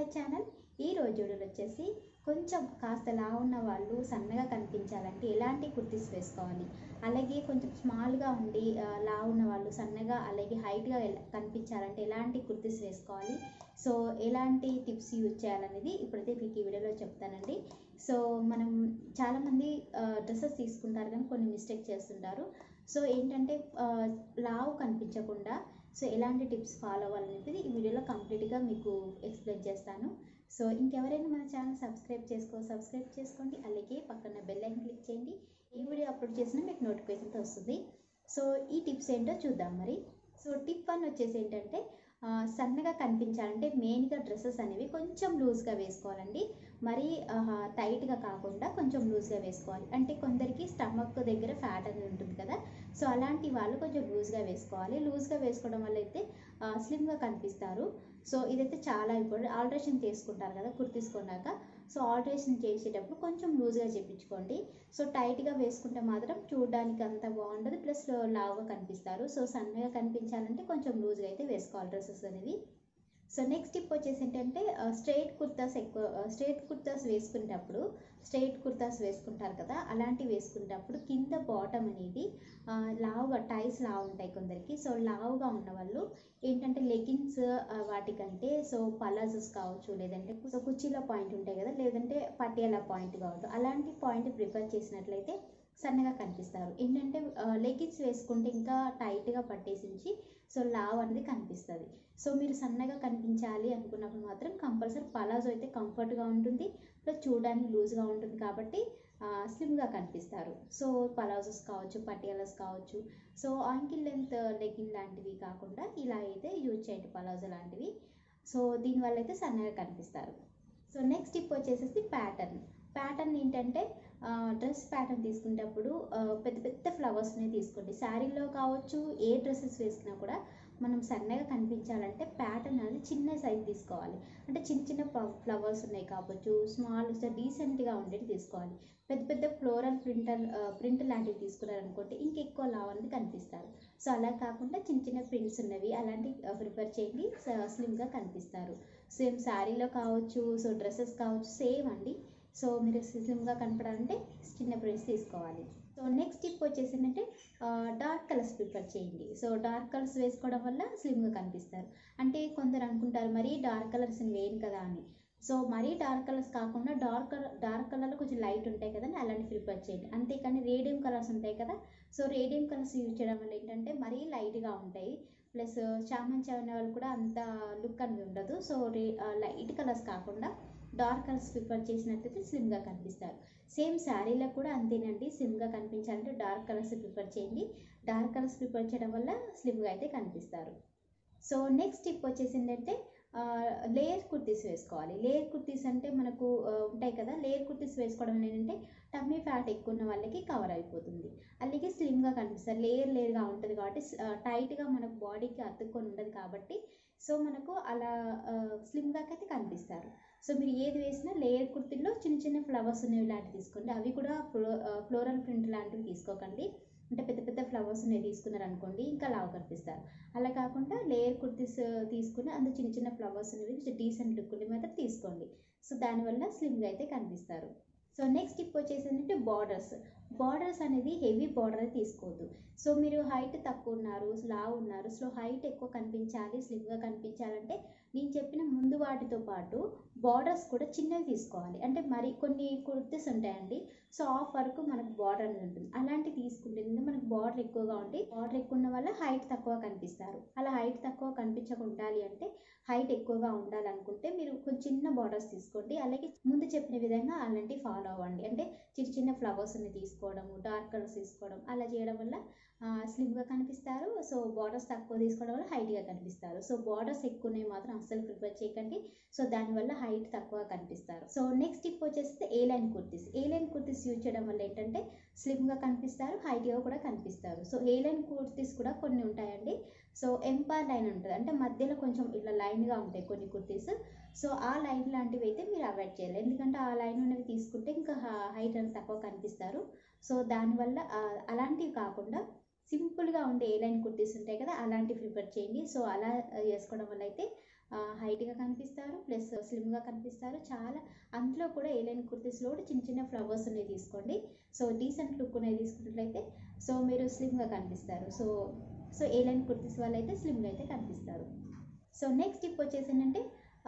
channel ఈ రోజు వీడియోలో వచ్చేసి కొంచెం కాస్త లా ఉన్న వాళ్ళు సన్నగా కనిపించాలంటే ఎలాంటి కుర్తీస్ వేసుకోవాలి అలాగే కొంచెం స్మాల్గా ఉండి ఆ, లా ఉన్న వాళ్ళు సన్నగా అలాగే హైట్గా కనిపించాలంటే ఎలాంటి కుర్తీస్ వేసుకోవాలి సో ఎలాంటి టిప్స్ యూజ్ చేయాలనేది ఇప్పుడైతే మీకు ఈ వీడియోలో చెప్తానండి సో మనం చాలామంది డ్రెస్సెస్ తీసుకుంటారు కానీ కొన్ని మిస్టేక్ చేస్తుంటారు సో ఏంటంటే ఆ, లావు కనిపించకుండా సో ఎలాంటి టిప్స్ ఫాలో అవ్వాలనేది ఈ వీడియోలో కంప్లీట్గా మీకు ఎక్స్ప్లెయిన్ చేస్తాను సో ఇంకెవరైనా మన ఛానల్ సబ్స్క్రైబ్ చేసుకో సబ్స్క్రైబ్ చేసుకోండి అలాగే పక్కన బెల్ ఐకన్ క్లిక్ చేయండి ఏ వీడియో అప్లోడ్ చేసినా మీకు నోటిఫికేషన్తో వస్తుంది సో ఈ టిప్స్ ఏంటో చూద్దాం మరి సో టిప్ వన్ వచ్చేసి ఏంటంటే ఆ, సన్నగా కనిపించాలంటే మెయిన్గా డ్రెస్సెస్ అనేవి కొంచెం లూజ్గా వేసుకోవాలండి మరీ ఆహా, టైట్గా కాకుండా కొంచెం లూజ్గా వేసుకోవాలి అంటే కొందరికి స్టమక్ దగ్గర ఫ్యాట్ అనేది ఉంటుంది కదా సో అలాంటి వాళ్ళు కొంచెం లూజ్గా వేసుకోవాలి లూజ్గా వేసుకోవడం వల్ల అయితే ఆ, స్లిమ్గా కనిపిస్తారు సో ఇదైతే చాలా ఇంపార్టెంట్ ఆల్టరేషన్ చేసుకుంటారు కదా కుర్తీస్ కొన్నాక సో ఆల్టరేషన్ చేసేటప్పుడు కొంచెం లూజ్గా చేపించుకోండి సో టైట్గా వేసుకుంటే మాత్రం చూడడానికి అంత బాగుండదు ప్లస్ లావుగా కనిపిస్తారు సో సన్నగా కనిపించాలంటే కొంచెం లూజ్గా అయితే వేసుకోవాలి డ్రెస్సెస్ అనేవి సో నెక్స్ట్ టిప్ వచ్చేసి ఏంటంటే స్ట్రైట్ కుర్తాస్ ఎక్కువ స్ట్రైట్ కుర్తాస్ వేసుకునేటప్పుడు స్ట్రైట్ కుర్తాస్ వేసుకుంటారు కదా అలాంటివి వేసుకునేటప్పుడు కింద బాటమ్ అనేది ఆ, లావుగా టైస్ లావు ఉంటాయి కొందరికి సో లావుగా ఉన్న వాళ్ళు ఏంటంటే లెగిన్స్ వాటికంటే సో పలాజోస్ కావచ్చు లేదంటే సో కుర్చీల పాయింట్ ఉంటాయి కదా లేదంటే పటియాల పాయింట్ కావచ్చు అలాంటి పాయింట్ ప్రిఫర్ చేసినట్లయితే సన్నగా కనిపిస్తారు ఏంటంటే లెగిన్స్ వేసుకుంటే ఇంకా టైట్గా పట్టేసించి సో లావ్ అనేది కనిపిస్తుంది సో మీరు సన్నగా కనిపించాలి అనుకున్నప్పుడు మాత్రం కంపల్సరీ పలాజో అయితే కంఫర్ట్గా ఉంటుంది ప్లస్ చూడడానికి లూజ్గా ఉంటుంది కాబట్టి స్లిమ్గా కనిపిస్తారు సో పలాజోస్ కావచ్చు పటియాలాస్ కావచ్చు సో ఆంకిల్ లెంత్ లెగిన్ లాంటివి కాకుండా ఇలా అయితే యూజ్ చేయండి పలాజో లాంటివి సో దీనివల్ల అయితే సన్నగా కనిపిస్తారు సో నెక్స్ట్ టిప్ వచ్చేసేసి ప్యాటర్న్ ప్యాటర్న్ ఏంటంటే డ్రెస్ ప్యాటర్న్ తీసుకునేటప్పుడు ఆ, పెద్ద పెద్ద ఫ్లవర్స్ని తీసుకోండి శారీలో కావచ్చు ఏ డ్రెస్సెస్ వేసినా కూడా మనం సన్నగా కనిపించాలంటే ప్యాటర్న్ అనేది చిన్న సైజ్ తీసుకోవాలి అంటే చిన్న చిన్న ఫ్లవర్స్ ఉన్నాయి కావచ్చు స్మాల్ డీసెంట్గా ఉండేవి తీసుకోవాలి పెద్ద పెద్ద ఫ్లోరల్ ప్రింటర్ ప్రింట్ లాంటివి తీసుకున్నారనుకోండి ఇంకెక్కువ లావ్ అనేది కనిపిస్తారు సో అలా కాకుండా చిన్న చిన్న ప్రింట్స్ ఉన్నవి అలాంటివి ప్రిఫర్ చేయండి స్లిమ్గా కనిపిస్తారు సేమ్ శారీలో కావచ్చు సో డ్రెస్సెస్ కావచ్చు సేమ్ అండి సో మీరు స్లిమ్గా కనపడాలంటే చిన్న ప్రింట్స్ తీసుకోవాలి సో నెక్స్ట్ టిప్ వచ్చేసి ఏంటంటే డార్క్ కలర్స్ ప్రిఫర్ చేయండి సో డార్క్ కలర్స్ వేసుకోవడం వల్ల స్లిమ్గా కనిపిస్తారు అంటే కొందరు అనుకుంటారు మరీ డార్క్ కలర్స్ వేయను కదా అని సో మరీ డార్క్ కలర్స్ కాకుండా డార్క్ కలర్ డార్క్ కలర్లో కొంచెం లైట్ ఉంటాయి కదండి అలాంటి ప్రిఫర్ చేయండి అంతేకాని రేడియం కలర్స్ ఉంటాయి కదా సో రేడియం కలర్స్ యూజ్ చేయడం వల్ల ఏంటంటే మరీ లైట్గా ఉంటాయి ప్లస్ చామన్ చామన్ వాళ్ళు కూడా అంత లుక్ అనేది ఉండదు సో రే లైట్ కలర్స్ కాకుండా డార్క్ కలర్స్ ప్రిఫర్ చేసినట్లయితే స్లిమ్గా కనిపిస్తారు సేమ్ శారీలో కూడా అంతేనండి స్లిమ్గా కనిపించాలంటే డార్క్ కలర్స్ ప్రిఫర్ చేయండి డార్క్ కలర్స్ ప్రిఫర్ చేయడం వల్ల స్లిమ్గా అయితే కనిపిస్తారు సో నెక్స్ట్ టిప్ వచ్చేసి ఏంటంటే లేయర్ కుర్తీస్ వేసుకోవాలి లేయర్ కుర్తీస్ అంటే మనకు ఆ, ఉంటాయి కదా లేయర్ కుర్తీస్ వేసుకోవడం వల్ల ఏంటంటే టమ్మీ ఫ్యాట్ ఎక్కువ ఉన్న వాళ్ళకి కవర్ అయిపోతుంది అలాగే స్లిమ్గా కనిపిస్తారు లేయర్ లేయర్గా ఉంటుంది కాబట్టి టైట్గా మనకు బాడీకి అతుక్కొని ఉండదు కాబట్టి సో మనకు అలా స్లిమ్గా అయితే కనిపిస్తారు సో మీరు ఏది వేసినా లేయర్ కుర్తీల్లో చిన్న చిన్న ఫ్లవర్స్ ఉన్నవి లాంటివి తీసుకోండి అవి కూడా ఫ్లో ఫ్లోరల్ ప్రింట్ లాంటివి తీసుకోకండి అంటే పెద్ద పెద్ద ఫ్లవర్స్ ఉన్నవి తీసుకున్నారు అనుకోండి ఇంకా లావు కనిపిస్తారు అలా కాకుండా లేయర్ కుర్తీస్ తీసుకుని అందులో చిన్న చిన్న ఫ్లవర్స్ ఉన్నవి కొంచెం డీసెంట్ లుక్ ఉన్నవి మాత్రం తీసుకోండి సో దానివల్ల స్లిమ్గా అయితే కనిపిస్తారు సో నెక్స్ట్ టిప్ వచ్చేసి ఏంటంటే బార్డర్స్ బార్డర్స్ అనేది హెవీ బార్డర్ తీసుకోవద్దు సో మీరు హైట్ తక్కువ ఉన్నారు లావ్ ఉన్నారు సో హైట్ ఎక్కువ కనిపించాలి స్లిమ్గా కనిపించాలంటే నేను చెప్పిన ముందు వాటితో పాటు బార్డర్స్ కూడా చిన్నవి తీసుకోవాలి అంటే మరి కొన్ని కుర్తీస్ ఉంటాయండి సో ఆఫ్ వరకు మనకు బార్డర్ అనేది ఉంటుంది అలాంటివి తీసుకుంటే మనకు బార్డర్ ఎక్కువగా ఉండి బార్డర్ ఎక్కువ ఉన్న వల్ల హైట్ తక్కువ కనిపిస్తారు అలా హైట్ తక్కువ కనిపించకుండా ఉండాలి అంటే హైట్ ఎక్కువగా ఉండాలనుకుంటే మీరు కొంచెం చిన్న బార్డర్స్ తీసుకోండి అలాగే ముందు చెప్పిన విధంగా అలాంటివి ఫాలో అవ్వండి అంటే చిన్న చిన్న ఫ్లవర్స్ని తీసుకోవడము డార్క్ కలర్స్ తీసుకోవడం అలా చేయడం వల్ల స్లిమ్గా కనిపిస్తారు సో బార్డర్స్ తక్కువ తీసుకోవడం వల్ల హైట్గా కనిపిస్తారు సో బార్డర్స్ ఎక్కువ ఉన్నాయి మాత్రం అస్సలు ప్రిఫర్ చేయకండి సో దానివల్ల హైట్ తక్కువ కనిపిస్తారు సో నెక్స్ట్ టిప్ వచ్చేసి A line kurtis A line kurtis use చేయడం వల్ల ఏంటంటే స్లిమ్గా కనిపిస్తారు హైట్గా కూడా కనిపిస్తారు సో ఏ లైన్ కుర్తీస్ కూడా కొన్ని ఉంటాయండి సో ఎంపైర్ లైన్ ఉంటుంది అంటే మధ్యలో కొంచెం ఇట్లా లైన్గా ఉంటాయి కొన్ని కుర్తీస్ సో ఆ లైన్ లాంటివి అయితే మీరు అవాయిడ్ చేయాలి ఎందుకంటే ఆ లైన్ ఉన్నవి తీసుకుంటే ఇంకా హైట్ అనేది తక్కువ కనిపిస్తారు సో దానివల్ల ఆ, అలాంటివి కాకుండా సింపుల్గా ఉండే ఏ లైన్ కుర్తీస్ ఉంటాయి కదా అలాంటివి ప్రిఫర్ చేయండి సో అలా ఆ, వేసుకోవడం వల్ల అయితే హైట్గా కనిపిస్తారు ప్లస్ స్లిమ్గా కనిపిస్తారు చాలా అందులో కూడా ఏలైన్ కుర్తీస్లో కూడా చిన్న చిన్న ఫ్లవర్స్ ఉన్నాయి తీసుకోండి సో డీసెంట్ లుక్ ఉన్నాయి తీసుకున్నట్లయితే సో మీరు స్లిమ్గా కనిపిస్తారు సో సో ఏలైన్ కుర్తీస్ వాళ్ళు అయితే స్లిమ్గా అయితే కనిపిస్తారు సో నెక్స్ట్ టిప్ వచ్చేసి ఏంటంటే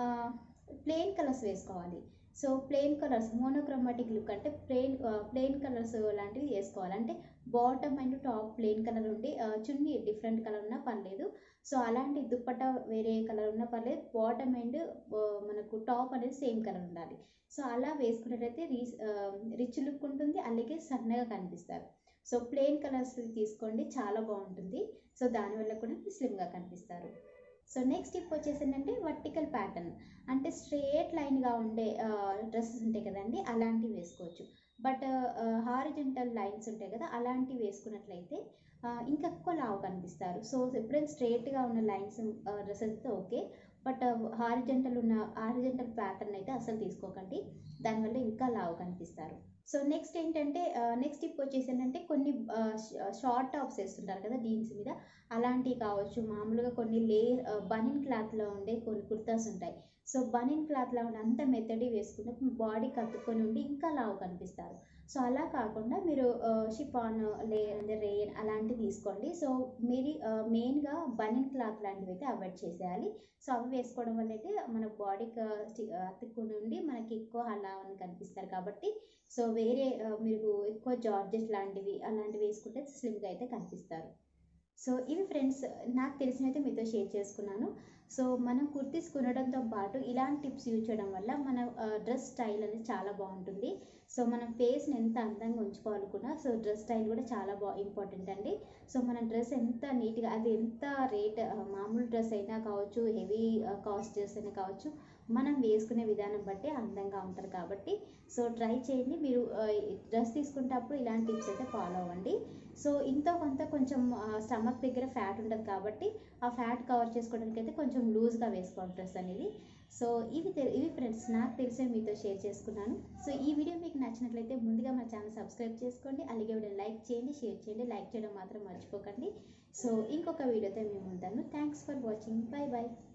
ప్లెయిన్ కలర్స్ వేసుకోవాలి so plain colours monochromatic look అంటే ప్లెయిన్ ప్లెయిన్ కలర్స్ లాంటివి వేసుకోవాలి అంటే bottom and top plain colour ఉండి ఆ, చున్నీ డిఫరెంట్ కలర్ ఉన్నా పర్లేదు సో అలాంటి దుప్పట వేరే కలర్ ఉన్నా పర్లేదు బాటమ్ అండ్ మనకు టాప్ అనేది సేమ్ కలర్ ఉండాలి సో అలా వేసుకున్నట్లయితే రీ రిచ్ లుక్ ఉంటుంది అలాగే సన్నగా కనిపిస్తారు సో ప్లెయిన్ కలర్స్ తీసుకోండి చాలా బాగుంటుంది సో దానివల్ల కూడా స్లిమ్గా కనిపిస్తారు సో నెక్స్ట్ టిప్ వచ్చేసి ఏంటంటే వర్టికల్ ప్యాటర్న్ అంటే స్ట్రేట్ లైన్గా ఉండే డ్రెస్సెస్ ఉంటాయి కదండి అలాంటివి వేసుకోవచ్చు బట్ హారిజెంటల్ లైన్స్ ఉంటాయి కదా అలాంటివి వేసుకున్నట్లయితే ఆ, ఇంకా ఎక్కువ లావు కనిపిస్తారు సో ఎప్పుడైనా స్ట్రేట్గా ఉన్న లైన్స్ డ్రెస్సెస్ అయితే ఓకే బట్ హారిజెంటల్ ఉన్న హారిజెంటల్ ప్యాటర్న్ అయితే అసలు తీసుకోకండి దానివల్ల ఇంకా లావు కనిపిస్తారు సో నెక్స్ట్ ఏంటంటే నెక్స్ట్ టిప్ వచ్చేసి ఏంటంటే కొన్ని షార్ట్ టాప్స్ వేస్తుంటారు కదా జీన్స్ మీద అలాంటివి కావచ్చు మామూలుగా కొన్ని లేయర్ బనిన్ క్లాత్లో ఉండే కొన్ని కుర్తాస్ ఉంటాయి సో బనిన్ క్లాత్లో ఉండే అంత మెత్తడి వేసుకుంటే బాడీ కత్తుకొని ఉండి ఇంకా లావు కనిపిస్తారు సో అలా కాకుండా మీరు షిఫాన్ లేయర్ అంటే రేయన్ అలాంటివి తీసుకోండి సో మీరు మెయిన్గా బనిన్ క్లాత్ లాంటివి అయితే అవాయిడ్ చేసేయాలి సో అవి వేసుకోవడం వల్ల అయితే మన బాడీకి అతుక్కుని ఉండి మనకి ఎక్కువ అలా అని కనిపిస్తారు కాబట్టి సో వేరే ఆ, మీరు ఎక్కువ జార్జెట్ లాంటివి అలాంటివి వేసుకుంటే స్లిమ్గా అయితే కనిపిస్తారు సో ఇవి ఫ్రెండ్స్ నాకు తెలిసినైతే మీతో షేర్ చేసుకున్నాను సో మనం కుర్తీస్ కొనడంతో పాటు ఇలాంటి టిప్స్ యూజ్ చేయడం వల్ల మన డ్రెస్ స్టైల్ అనేది చాలా బాగుంటుంది సో మనం ఫేస్ని ఎంత అందంగా ఉంచుకోవాలనుకున్నా సో డ్రెస్ స్టైల్ కూడా చాలా బా ఇంపార్టెంట్ అండి సో మన డ్రెస్ ఎంత నీట్గా అది ఎంత రేట్ మామూలు డ్రెస్ అయినా కావచ్చు హెవీ కాస్ట్ డ్రెస్ అయినా కావచ్చు మనం వేసుకునే విధానం బట్టి అందంగా ఉంటారు కాబట్టి సో ట్రై చేయండి మీరు డ్రెస్ తీసుకునేటప్పుడు ఇలాంటి టిప్స్ అయితే ఫాలో అవ్వండి సో ఇంత కొంత కొంచెం స్టమక్ దగ్గర ఫ్యాట్ ఉంటుంది కాబట్టి ఆ ఫ్యాట్ కవర్ చేసుకోవడానికి అయితే కొంచెం లూజ్గా వేసుకోవాలి డ్రెస్ అనేది సో ఇవి తె- ఇవి ఫ్రెండ్స్ నాకు తెలిసిన మీతో షేర్ చేసుకున్నాను సో ఈ వీడియో మీకు నచ్చినట్లయితే ముందుగా మా ఛానల్ సబ్స్క్రైబ్ చేసుకోండి అలాగే వీడియో లైక్ చేయండి షేర్ చేయండి లైక్ చేయడం మాత్రం మర్చిపోకండి సో ఇంకొక వీడియోతో మేము ఉంటాను thanks for watching bye bye